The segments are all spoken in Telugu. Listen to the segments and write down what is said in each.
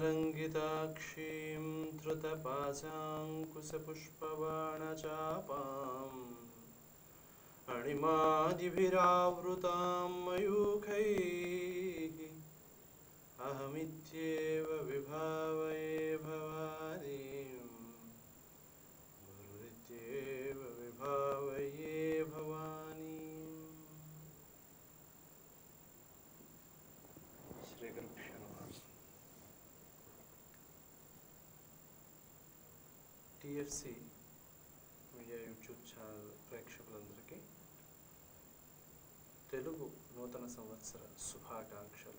धवलदलसङ्गिताक्षीं धृतपाशाङ्कुशपुष्पबाणचापाम् अणिमादिभिरावृतां मयूखैः अहमित्येव विभावये भवानीं गुरुरित्येव विभावये भवानीम् శ్రీగురుభ్యో నమః టిఎఫ్సి మీడియా యూట్యూబ్ ఛానల్ ప్రేక్షకులందరికీ తెలుగు నూతన సంవత్సర శుభాకాంక్షలు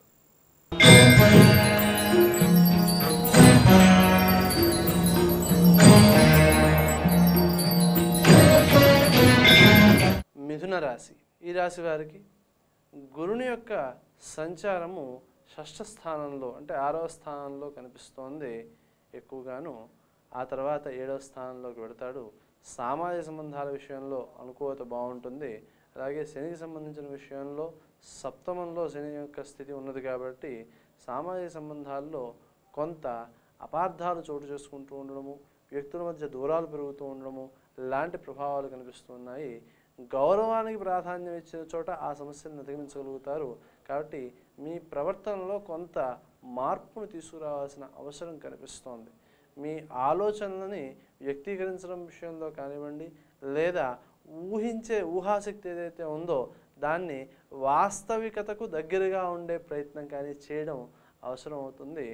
మిథున రాశి ఈ రాశి వారికి గురుని యొక్క సంచారము షష్ఠ స్థానంలో అంటే ఆరవ స్థానంలో కనిపిస్తోంది ఎక్కువగాను ఆ తర్వాత ఏడవ స్థానంలోకి వెడతాడు సామాజిక సంబంధాల విషయంలో అనుకూలత బాగుంటుంది అలాగే శనికి సంబంధించిన విషయంలో సప్తమంలో శని యొక్క స్థితి ఉన్నది కాబట్టి సామాజిక సంబంధాల్లో కొంత అపార్థాలు చోటు చేసుకుంటూ ఉండడము వ్యక్తుల మధ్య దూరాలు పెరుగుతూ ఉండడము లాంటి ప్రభావాలు కనిపిస్తున్నాయి గౌరవానికి ప్రాధాన్యం ఇచ్చిన చోట ఆ సమస్యను అధిగమించగలుగుతారు కాబట్టి మీ ప్రవర్తనలో కొంత మార్పును తీసుకురావాల్సిన అవసరం కనిపిస్తోంది మీ ఆలోచనలని వ్యక్తీకరించడం విషయంలో కానివ్వండి లేదా ఊహించే ఊహాశక్తి ఏదైతే ఉందో దాన్ని వాస్తవికతకు దగ్గరగా ఉండే ప్రయత్నం కానీ చేయడం అవసరం అవుతుంది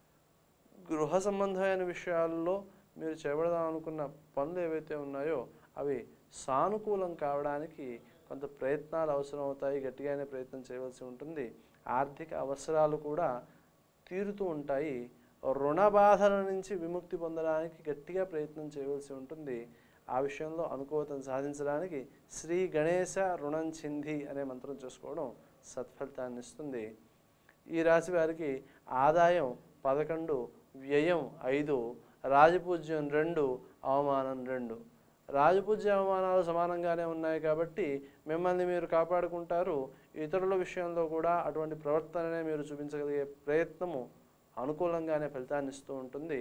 గృహ సంబంధమైన విషయాల్లో మీరు చేపడదాం అనుకున్న పనులు ఏవైతే ఉన్నాయో అవి సానుకూలం కావడానికి కొంత ప్రయత్నాలు అవసరం అవుతాయి గట్టిగానే ప్రయత్నం చేయవలసి ఉంటుంది ఆర్థిక అవసరాలు కూడా తీరుతూ ఉంటాయి రుణ బాధల నుంచి విముక్తి పొందడానికి గట్టిగా ప్రయత్నం చేయవలసి ఉంటుంది ఆ విషయంలో అనుకూలతను సాధించడానికి శ్రీ గణేశ రుణం చింది అనే మంత్రం చేసుకోవడం సత్ఫలితాన్ని ఇస్తుంది ఈ రాశి వారికి ఆదాయం పదకొండు వ్యయం ఐదు రాజపూజ్యం రెండు అవమానం రెండు రాజపూజ్య అవమానాలు సమానంగానే ఉన్నాయి కాబట్టి మిమ్మల్ని మీరు కాపాడుకుంటారు ఇతరుల విషయంలో కూడా అటువంటి ప్రవర్తననే మీరు చూపించగలిగే ప్రయత్నము అనుకూలంగానే ఫలితాన్ని ఇస్తూ ఉంటుంది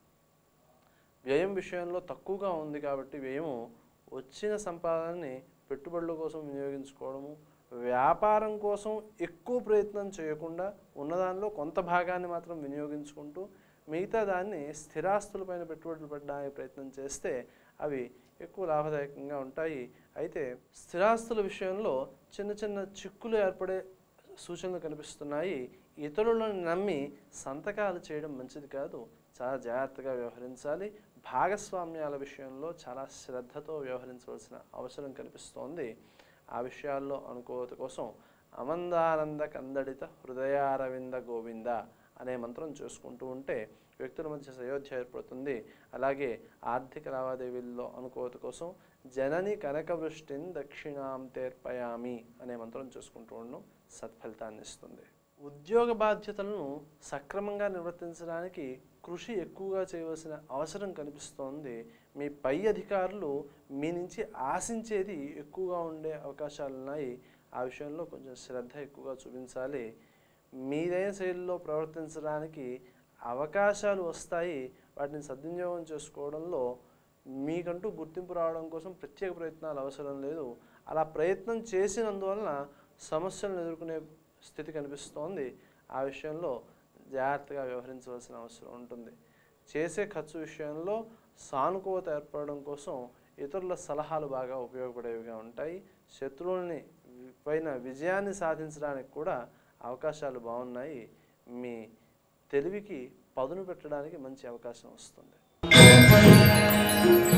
వ్యయం విషయంలో తక్కువగా ఉంది కాబట్టి వ్యయము వచ్చిన సంపాదనని పెట్టుబడుల కోసం వినియోగించుకోవడము వ్యాపారం కోసం ఎక్కువ ప్రయత్నం చేయకుండా ఉన్నదానిలో కొంత భాగాన్ని మాత్రం వినియోగించుకుంటూ మిగతా దాన్ని స్థిరాస్తులపైన పెట్టుబడులు పెట్టడానికి ప్రయత్నం చేస్తే అవి ఎక్కువ లాభదాయకంగా ఉంటాయి అయితే స్థిరాస్తుల విషయంలో చిన్న చిన్న చిక్కులు ఏర్పడే సూచనలు కనిపిస్తున్నాయి ఇతరులను నమ్మి సంతకాలు చేయడం మంచిది కాదు చాలా జాగ్రత్తగా వ్యవహరించాలి భాగస్వామ్యాల విషయంలో చాలా శ్రద్ధతో వ్యవహరించవలసిన అవసరం కనిపిస్తోంది ఆ విషయాల్లో అనుకూలత కోసం అమందానంద కందడిత హృదయారవింద గోవింద అనే మంత్రం చేసుకుంటూ ఉంటే వ్యక్తుల మధ్య సయోధ్య ఏర్పడుతుంది అలాగే ఆర్థిక లావాదేవీల్లో అనుకూలత కోసం జనని కనకవృష్టిని దక్షిణాం తేర్పయామి అనే మంత్రం చేసుకుంటూ ఉండడం సత్ఫలితాన్ని ఇస్తుంది ఉద్యోగ బాధ్యతలను సక్రమంగా నిర్వర్తించడానికి కృషి ఎక్కువగా చేయవలసిన అవసరం కనిపిస్తోంది మీ పై అధికారులు మీ నుంచి ఆశించేది ఎక్కువగా ఉండే అవకాశాలు ఉన్నాయి ఆ విషయంలో కొంచెం శ్రద్ధ ఎక్కువగా చూపించాలి మీదైన శైలిలో ప్రవర్తించడానికి అవకాశాలు వస్తాయి వాటిని సద్వినియోగం చేసుకోవడంలో మీకంటూ గుర్తింపు రావడం కోసం ప్రత్యేక ప్రయత్నాలు అవసరం లేదు అలా ప్రయత్నం చేసినందువలన సమస్యలను ఎదుర్కొనే స్థితి కనిపిస్తోంది ఆ విషయంలో జాగ్రత్తగా వ్యవహరించవలసిన అవసరం ఉంటుంది చేసే ఖర్చు విషయంలో సానుకూలత ఏర్పడడం కోసం ఇతరుల సలహాలు బాగా ఉపయోగపడేవిగా ఉంటాయి శత్రువుల్ని పైన విజయాన్ని సాధించడానికి కూడా అవకాశాలు బాగున్నాయి మీ తెలివికి పదును పెట్టడానికి మంచి అవకాశం వస్తుంది